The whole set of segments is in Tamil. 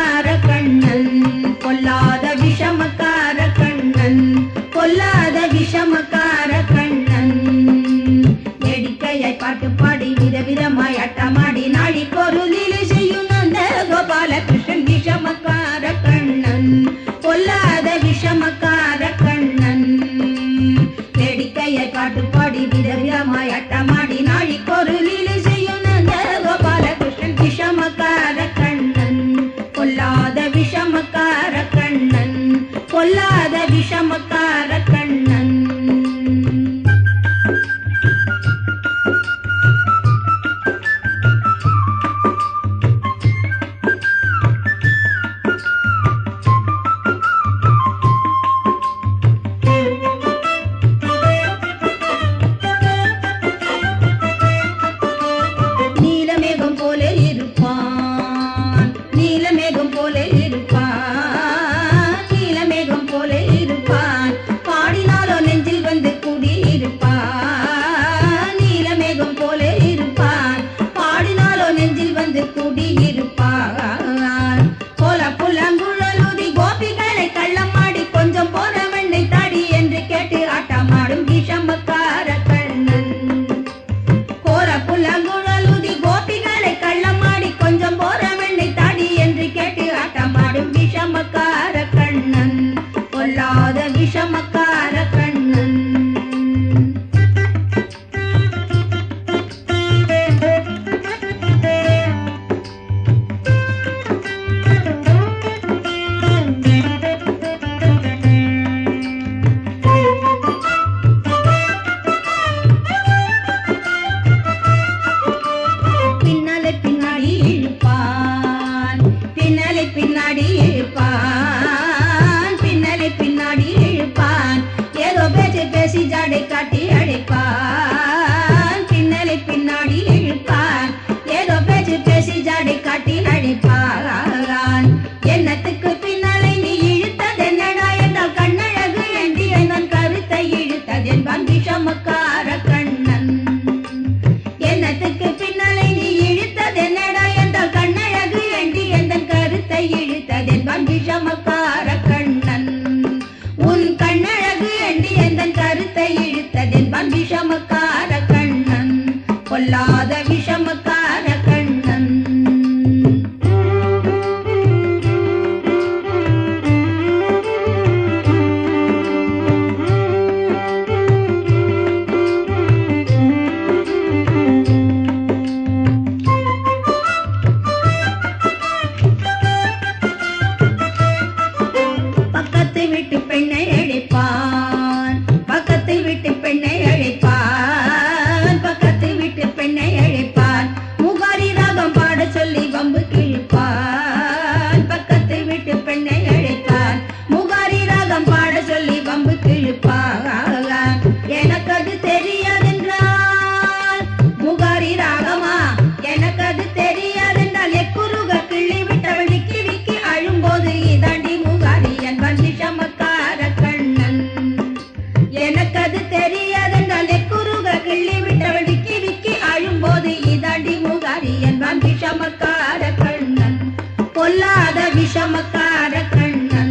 விஷமக்கார கண்ணன் பொல்லாத விஷமக்கார கண்ணன் பொல்லாத விஷமக்கார கண்ணன் வேடிக்கையை பாட்டு பாடி விதவிதமாய் அட்டமாடி நாடி பொருளில் செய்யும் அந்த கோபாலகிருஷ்ணன் விஷமக்கார கண்ணன் பொல்லாத விஷமக்கார கண்ணன் வேடிக்கையை பாட்டு பாடி விதவிதமாய் அட்டமாடி நாடி பொருளில் செய்யும் அந்த கோபாலகிருஷ்ணன் விஷமக்கார கண்ணன் பொல்லாத விஷமக்கார கண்ணன் பொல்லாத விஷமக்கார கண்ணன் நீலமேகம் போல இருப்பான் நீலமேகம் போல இருப்பான் நீலமேகம் போல இருப்பான் பாடினாலோ நெஞ்சில் வந்து குடியிருப்பான் நீலமேகம் போல இருப்பான் பாடினாலோ நெஞ்சில் வந்து குடியிருப்பான் போல புலங்குழலுதி கோபிகளை கள்ளமாடி கொஞ்சம் போன வெண்ணை தாடி என்று கேட்டு ஆட்டமாடும் விஷமக்கார கண்ணன் கோர புலங்குழலுதி கோபிகளை கள்ளமாடி கொஞ்சம் போற வெண்ணை தாடி என்று கேட்டு ஆட்டமாடும் விஷமக்கார கண்ணன் பொல்லாத விஷமக்கார கண்ணன் பின்னாலே பின்னாடி இழுப்பான் பின்னாலே பின்னாடி இழுப்பான் பின்னாலே பின்னாடி இழுப்பான் ஏதோ பேச்சு பேசி ஜாடை காட்டி அழைப்பான் பின்னாலே பின்னாடி இழுப்பான் ஏதோ பேச்சு பேசி ஜாடை காட்டி அழைப்பான் எண்ணத்துக்கு பின்னாலே நீ இழுத்ததென்னடா என்றால் கண்ணழகு என்று என் கருத்தை இழுத்ததென்பான் விஷமக்கார கண்ணன் எண்ணத்துக்கு பின்னாலே நீ இழுத்ததென்னடா என்றால் கண்ணழகு என்று எந்த கருத்தை இழுத்ததென்பான் விஷமக்கார கண்ணன் உன் கண்ணழகு என்று எந்த கருத்தை இழுத்ததென்பான் விஷமக்கார கண்ணன் பொல்லாத விஷமக்கார கண்ணன் பக்கத்து வீட்டு பெண்ணை அழைப்பான் பக்கத்து வீட்டு பெண்ணை அழைப்பான் பக்கத்து வீட்டு பெண்ணை அழைப்பான் முகாரி ராகம் பாட சொல்லி வம்பு கிழிப்பான் பக்கத்து வீட்டு பெண்ணை அழைப்பான் முகாரி ராகம் பாட சொல்லி வம்பு கிழிப்பான் எனக்கு அது தெரியாதென்றால் முகாரி ராகமா எனக்கு அது தெரியாதென்றால் எக்குருக கிள்ளி விட்டவள் விக்கி விக்கி அழும்போது இதாண்டி முகாரி என்பன் விஷமக்கார கண்ணன் எனக்கு அது தெரியாதென்றால் எக்குருக கிள்ளி விட்டவள் விக்கி விக்கி அழும்போது இதாண்டி முகாரி என்பன் விஷமக்கார கண்ணன் பொல்லாத விஷமக்கார கண்ணன்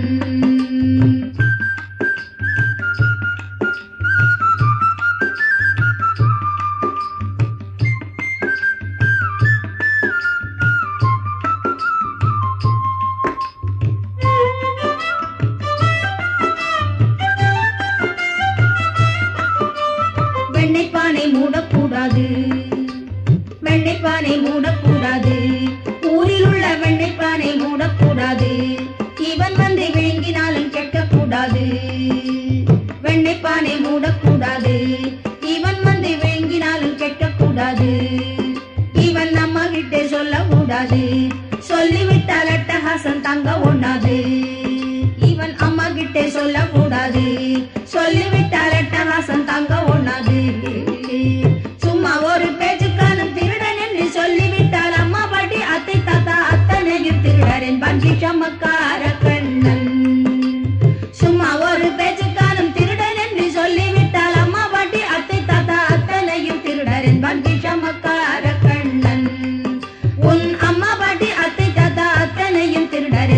வெண்ணைப்பானை மூடக்கூடாது வெண்ணைப்பானை மூடக்கூடாது ஊரில் உள்ள வெண்ணைப்பானை மூடக்கூடாது இவன் வந்து விழுங்கினாலும் கேட்கக்கூடாது வெண்ணைப்பானை மூடக்கூடாது இவன் வந்து விழுங்கினாலும் கேட்கக்கூடாது இவன் நம்ம கிட்டே சொல்லக்கூடாது சொல்லிவிட்டால் அட்டகாசம் தங்க ஒண்ணாது இவன் அம்மா கிட்டே சொல்லக்கூடாது சொல்லிவிட்டால் அட்டகாசம் தங்க ஒண்ணாது சும்மா ஒரு பேச்சுக்கானும் திருடன் என்று சொல்லிவிட்டால் அம்மா பாட்டி அத்தை தாத்தா அத்தனையும் திருடர் என்பான் விஷமக்கார கண்ணன் சும்மா ஒரு பேச்சுக்கானும் திருடன் என்று சொல்லிவிட்டால் அம்மா பாட்டி அத்தை தாத்தா அத்தனையும் திருடர் என்பான் விஷமக்கார கண்ணன் உன் அம்மா பாட்டி அத்தை தாத்தா அத்தனையும் திருடர்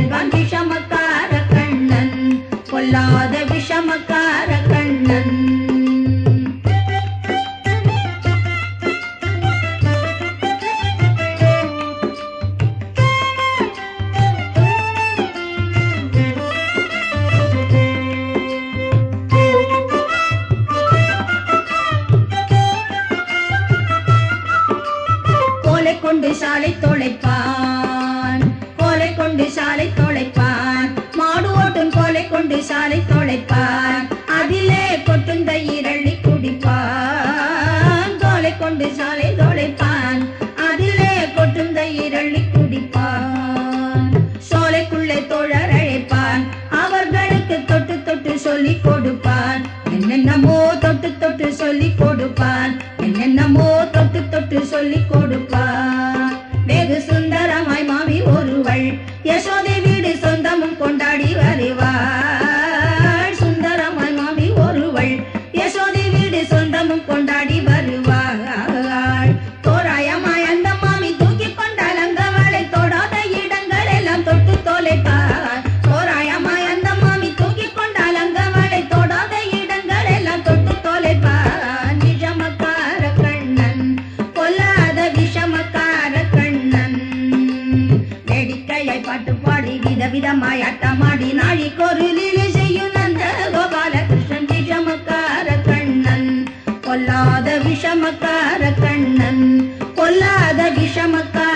தொலைப்பான் மாடு ஓட்டும் கோலை கொண்டு சாலை தொலைப்பான் அதிலே கொட்டும் தயிரள்ளி குடிப்பான் கோலை கொண்டு சாலை தொலைப்பான் அதிலே கொட்டும் தயிரள்ளி குடிப்பான் சோலைக்குள்ளே தோழர் அழைப்பான் அவர்களுக்கு தொட்டு தொட்டு சொல்லி கொடுப்பான் என்னென்னமோ தொட்டு தொட்டு சொல்லி கொடுப்பான் என்னென்னமோ தொட்டு தொட்டு சொல்லி கொடுப்பான் வெகு சுந்தரமாய் மாமி ஒருவள் யசோதை வீடு சொந்தமும் கொண்டாடி வருவாள் சுந்தரமாய் மாமி ஒருவள் யசோதை வீடு சொந்தமும் கொண்டாடி வருவாள் தோராயமாய் அந்த மாமி தூக்கி கொண்டால் அங்கவளை தொடாத இடங்கள் எல்லாம் தொட்டு தொலைப்பார் தோராயமாய் அந்த மாமி தூக்கி கொண்டால் அங்கவளை தொடாத இடங்கள் எல்லாம் தொட்டு தொலைப்பார் விஷமக்கார கண்ணன் கொல்லாத விஷமக்கார கண்ணன் வேடிக்கையை பாட்டு பாடி விதவிதமாய் அட்டமாடி நாழிக்கொரு லீலை செய்யும் நந்த கோபாலகிருஷ்ணன் விஷமக்கார கண்ணன் கொல்லாத விஷமக்கார கண்ணன் கொல்லாத விஷமக்கார